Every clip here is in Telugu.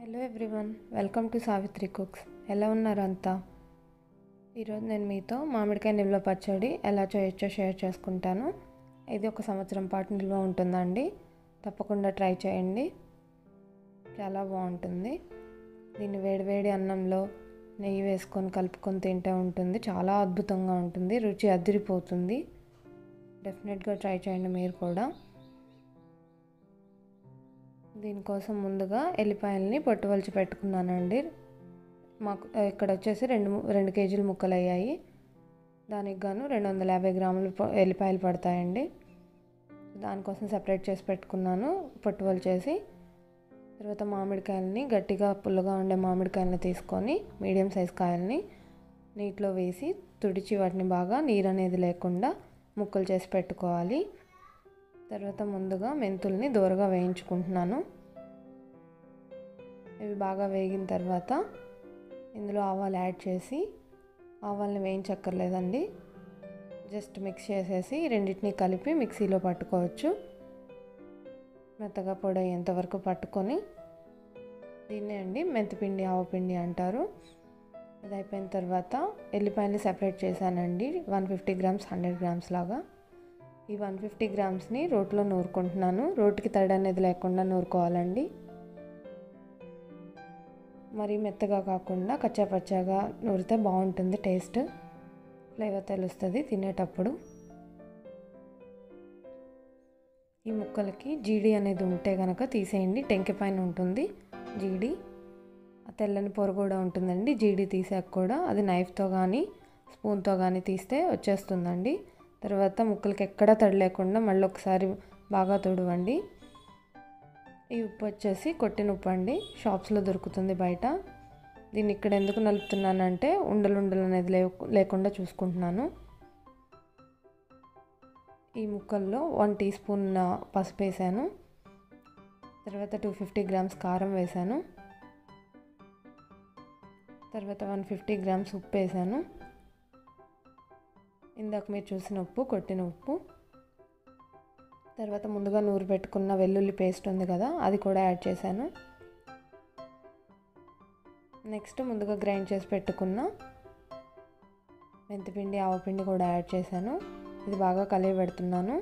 hello everyone welcome to Savitri cooks ఎలా ఉన్నారు అంతా ఈరోజు నేను మీతో మామిడికాయ నిల్వ పచ్చడి ఎలా చేయొచ్చో షేర్ చేసుకుంటాను ఇది ఒక సంవత్సరం పాటు నిల్వ ఉంటుందండి తప్పకుండా ట్రై చేయండి చాలా బాగుంటుంది దీన్ని వేడివేడి అన్నంలో నెయ్యి వేసుకొని కలుపుకొని తింటే ఉంటుంది చాలా అద్భుతంగా ఉంటుంది రుచి అదిరిపోతుంది డెఫినెట్గా ట్రై చేయండి మీరు కూడా దీనికోసం ముందుగా ఎల్లిపాయలని పొట్టువలిచి పెట్టుకున్నానండి మాకు ఇక్కడ వచ్చేసి రెండు రెండు కేజీలు ముక్కలు అయ్యాయి దానికి గాను రెండు వందల యాభై గ్రాములు ఎల్లిపాయలు పడతాయండి దానికోసం సపరేట్ చేసి పెట్టుకున్నాను పొట్టువలు చేసి తర్వాత మామిడికాయలని గట్టిగా పుల్లగా ఉండే మామిడికాయలని తీసుకొని మీడియం సైజ్ కాయల్ని నీటిలో వేసి తుడిచి వాటిని బాగా నీరు అనేది లేకుండా ముక్కలు చేసి పెట్టుకోవాలి తర్వాత ముందుగా మెంతుల్ని దూరగా వేయించుకుంటున్నాను ఇవి బాగా వేగిన తర్వాత ఇందులో ఆవాలు యాడ్ చేసి ఆవాల్ని వేయించక్కర్లేదండి జస్ట్ మిక్స్ చేసేసి రెండింటిని కలిపి మిక్సీలో పట్టుకోవచ్చు మెత్తగా పొడి అయ్యేంతవరకు పట్టుకొని దీన్నే అండి మెంతిపిండి ఆవపిండి అంటారు ఇది అయిపోయిన తర్వాత ఎల్లిపాయలు సెపరేట్ చేశానండి one fifty grams hundred grams లాగా ఈ వన్ ఫిఫ్టీ గ్రామ్స్ని రోట్లో నూరుకుంటున్నాను రోటికి తడి అనేది లేకుండా నూరుకోవాలండి మరీ మెత్తగా కాకుండా కచ్చాపచ్చాగా నూరితే బాగుంటుంది టేస్ట్ ఫ్లేవర్ తెలుస్తుంది తినేటప్పుడు ఈ ముక్కలకి జీడి అనేది ఉంటే కనుక తీసేయండి టెంకి పైన ఉంటుంది జీడి ఆ తెల్లని పొర కూడా ఉంటుందండి జీడి తీసాక కూడా అది నైఫ్తో కానీ స్పూన్తో కానీ తీస్తే వచ్చేస్తుందండి తర్వాత ముక్కలకి ఎక్కడా తడి లేకుండా మళ్ళీ ఒకసారి బాగా తుడవండి ఈ ఉప్పు వచ్చేసి కొట్టిన ఉప్పు అండి షాప్స్లో దొరుకుతుంది బయట దీన్ని ఇక్కడ ఎందుకు నలుపుతున్నానంటే ఉండలు ఉండలు అనేది లే లేకుండా చూసుకుంటున్నాను ఈ ముక్కల్లో వన్ టీ స్పూన్ పసుపు వేసాను తర్వాత టూ ఫిఫ్టీ గ్రామ్స్ కారం వేసాను తర్వాత వన్ ఫిఫ్టీ గ్రామ్స్ ఉప్పు వేసాను ఇందాక మీరు చూసిన ఉప్పు కొట్టిన ఉప్పు తర్వాత ముందుగా నూరు పెట్టుకున్న వెల్లుల్లి పేస్ట్ ఉంది కదా అది కూడా యాడ్ చేశాను నెక్స్ట్ ముందుగా గ్రైండ్ చేసి పెట్టుకున్న మెంతిపిండి ఆవపిండి కూడా యాడ్ చేశాను ఇది బాగా కలిగి పెడుతున్నాను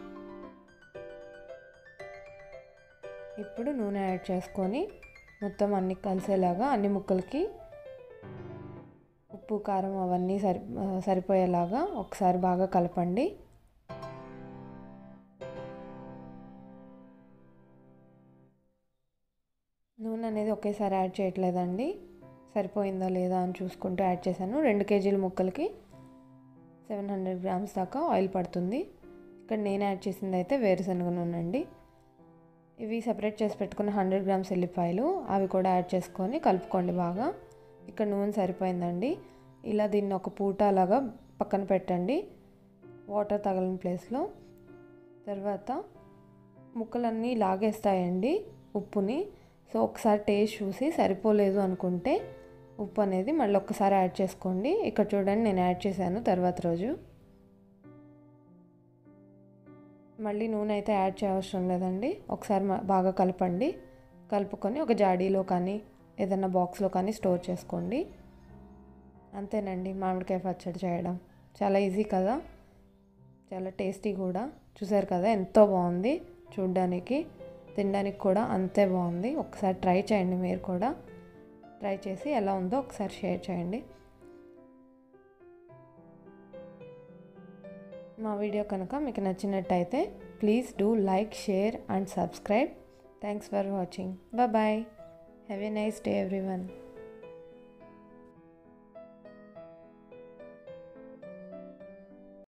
ఇప్పుడు నూనె యాడ్ చేసుకొని మొత్తం అన్ని కలిసేలాగా అన్ని ముక్కలకి ఉప్పు కారం అవన్నీ సరి సరిపోయేలాగా ఒకసారి బాగా కలపండి నూనె అనేది ఒకేసారి యాడ్ చేయట్లేదండి సరిపోయిందా లేదా అని చూసుకుంటూ యాడ్ చేశాను రెండు కేజీల ముక్కలకి సెవెన్ హండ్రెడ్ గ్రామ్స్ దాకా ఆయిల్ పడుతుంది ఇక్కడ నేను యాడ్ చేసింది అయితే వేరుశనగ నూనె అండి ఇవి సెపరేట్ చేసి పెట్టుకున్న హండ్రెడ్ గ్రామ్స్ ఎల్లిపాయలు అవి కూడా యాడ్ చేసుకొని కలుపుకోండి బాగా ఇక్కడ నూనె సరిపోయిందండి ఇలా దీన్ని ఒక పూట అలాగా పక్కన పెట్టండి వాటర్ తగలని ప్లేస్లో తర్వాత ముక్కలన్నీ లాగేస్తాయండి ఉప్పుని సో ఒకసారి టేస్ట్ చూసి సరిపోలేదు అనుకుంటే ఉప్పు అనేది మళ్ళీ ఒక్కసారి యాడ్ చేసుకోండి ఇక్కడ చూడండి నేను యాడ్ చేశాను తర్వాత రోజు మళ్ళీ నూనె అయితే యాడ్ చేయవసరం లేదండి ఒకసారి బాగా కలపండి కలుపుకొని ఒక జాడీలో కానీ ఏదైనా బాక్స్లో కానీ స్టోర్ చేసుకోండి అంతేనండి మామిడికాయ పచ్చడి చేయడం చాలా ఈజీ కదా చాలా టేస్టీ కూడా చూసారు కదా ఎంతో బాగుంది చూడ్డానికి తినడానికి కూడా అంతే బాగుంది ఒకసారి ట్రై చేయండి మీరు కూడా ట్రై చేసి ఎలా ఉందో ఒకసారి షేర్ చేయండి మా వీడియో కనుక మీకు నచ్చినట్టయితే please do like share and subscribe thanks for watching bye have a nice day everyone